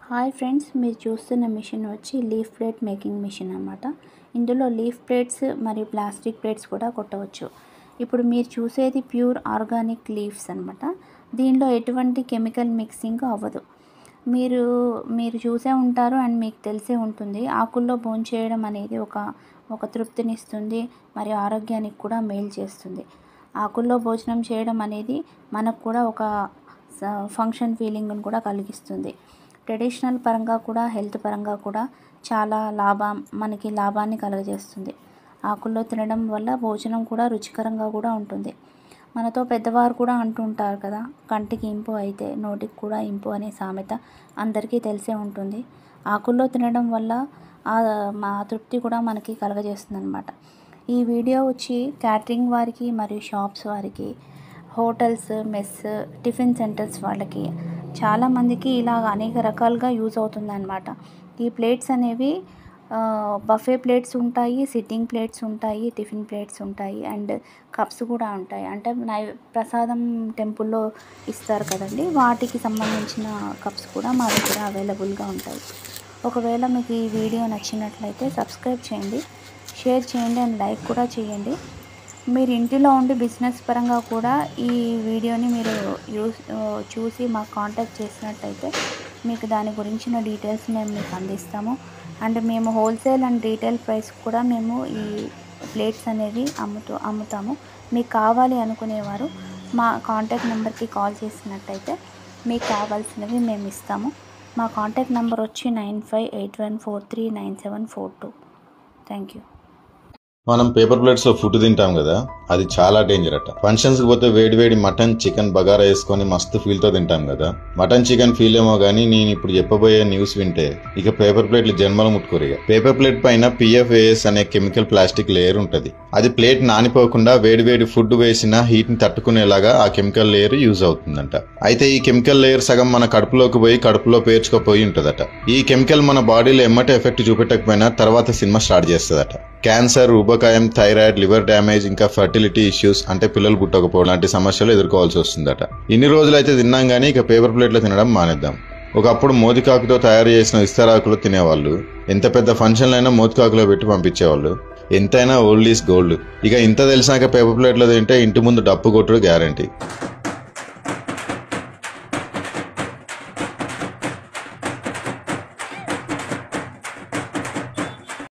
hi friends మీరు చూస్తున్న machine వచ్చి లీఫ్ ప్లేట్ మేకింగ్ మిషన్ అనమాట ఇందులో లీఫ్ ప్లేట్స్ మరియు ప్లాస్టిక్ ప్లేట్స్ కూడా కొట్టవచ్చు ఇప్పుడు మీరు చూసేది ప్యూర్ ఆర్గానిక్ లీవ్స్ అనమాట దీనిలో ఎటువంటి కెమికల్ మిక్సింగ్ అవ్వదు మీరు మీరు చూసే ఉంటారు అండ్ మీకు తెలిసే ఉంటుంది ఆకుల్లో భోంచేయడం అనేది ఒక ఒక తృప్తినిస్తుంది మరియు ఆరోగ్యానికి కూడా మేలు చేస్తుంది ఆకుల్లో భోజనం చేయడం అనేది మనకు కూడా ఒక ఫంక్షన్ ఫీలింగ్ను కూడా కలిగిస్తుంది ట్రెడిషనల్ పరంగా కూడా హెల్త్ పరంగా కూడా చాలా లాభం మనకి లాభాన్ని కలుగజేస్తుంది ఆకుల్లో తినడం వల్ల భోజనం కూడా రుచికరంగా కూడా ఉంటుంది మనతో పెద్దవారు కూడా అంటుంటారు కదా కంటికి ఇంపు అయితే నోటికి కూడా ఇంపు అనే సామెత అందరికీ తెలిసే ఉంటుంది ఆకుల్లో తినడం వల్ల మా తృప్తి కూడా మనకి కలగజేస్తుంది అనమాట ఈ వీడియో వచ్చి క్యాటరింగ్ వారికి మరియు షాప్స్ వారికి హోటల్స్ మెస్ టిఫిన్ సెంటర్స్ వాళ్ళకి చాలామందికి ఇలాగ అనేక రకాలుగా యూజ్ అవుతుంది అనమాట ఈ ప్లేట్స్ అనేవి బఫే ప్లేట్స్ ఉంటాయి సిట్టింగ్ ప్లేట్స్ ఉంటాయి టిఫిన్ ప్లేట్స్ ఉంటాయి అండ్ కప్స్ కూడా ఉంటాయి అంటే నై ప్రసాదం టెంపుల్లో ఇస్తారు కదండి వాటికి సంబంధించిన కప్స్ కూడా మా దగ్గర అవైలబుల్గా ఉంటాయి ఒకవేళ మీకు ఈ వీడియో నచ్చినట్లయితే సబ్స్క్రైబ్ చేయండి షేర్ చేయండి అండ్ లైక్ కూడా చేయండి మీరు ఇంటిలో ఉండి బిజినెస్ పరంగా కూడా ఈ వీడియోని మీరు యూస్ చూసి మాకు కాంటాక్ట్ చేసినట్టయితే మీకు దాని గురించిన డీటెయిల్స్ మేము మీకు అందిస్తాము అండ్ మేము హోల్సేల్ అండ్ రీటైల్ ప్రైస్ కూడా మేము ఈ ప్లేట్స్ అనేవి అమ్ముతూ అమ్ముతాము మీకు కావాలి అనుకునేవారు మా కాంటాక్ట్ నెంబర్కి కాల్ చేసినట్టయితే మీకు కావాల్సినవి మేము ఇస్తాము మా కాంటాక్ట్ నెంబర్ వచ్చి nine five eight one four three nine seven four two thank you మనం పేపర్ ప్లేట్స్ లో ఫుడ్ తింటాం కదా అది చాలా డేంజర్ అట ఫంక్షన్స్ కి పోతే వేడి వేడి మటన్ చికెన్ బగారా వేసుకొని మస్తు ఫీల్ తో తింటాం కదా మటన్ చికెన్ ఫీల్ ఏమో గానీ నేను ఇప్పుడు చెప్పబోయే న్యూస్ వింటే ఇక పేపర్ ప్లేట్లు జన్మలు ముట్టుకోరిగా పేపర్ ప్లేట్ పైన పిఎఫ్ఏఎస్ అనే కెమికల్ ప్లాస్టిక్ లేయర్ ఉంటది అది ప్లేట్ నానిపోకుండా వేడి వేడి ఫుడ్ వేసిన హీట్ ని తట్టుకునేలాగా ఆ కెమికల్ లేయర్ యూజ్ అవుతుందంట అయితే ఈ కెమికల్ లేయర్ సగం మన కడుపులోకి పోయి కడుపులో పేర్చుకోపోయి ఉంటదట ఈ కెమికల్ మన బాడీలో ఎమ్మటే ఎఫెక్ట్ చూపెట్టకపోయినా తర్వాత సినిమా స్టార్ట్ చేస్తుందట క్యాన్సర్ ఊబకాయం థైరాయిడ్ లివర్ డ్యామేజ్ ఇంకా ఫర్టిలిటీ ఇష్యూస్ అంటే పిల్లలు పుట్టకపోవడం లాంటి సమస్యలు ఎదుర్కోవాల్సి వస్తుందట ఇన్ని రోజులైతే తిన్నాం గానీ ఇక పేపర్ ప్లేట్లో తినడం మానేద్దాం ఒకప్పుడు మోతికాకుతో తయారు చేసిన ఇస్తరాకులు తినేవాళ్ళు ఎంత పెద్ద ఫంక్షన్లైనా మోతికాకులో పెట్టి పంపించేవాళ్ళు ఎంతైనా ఓల్డ్ ఈస్ గోల్డ్ ఇక ఇంత తెలిసాక పేపర్ ప్లేట్లో తింటే ఇంటి ముందు డప్పు కొట్టుడు గ్యారంటీ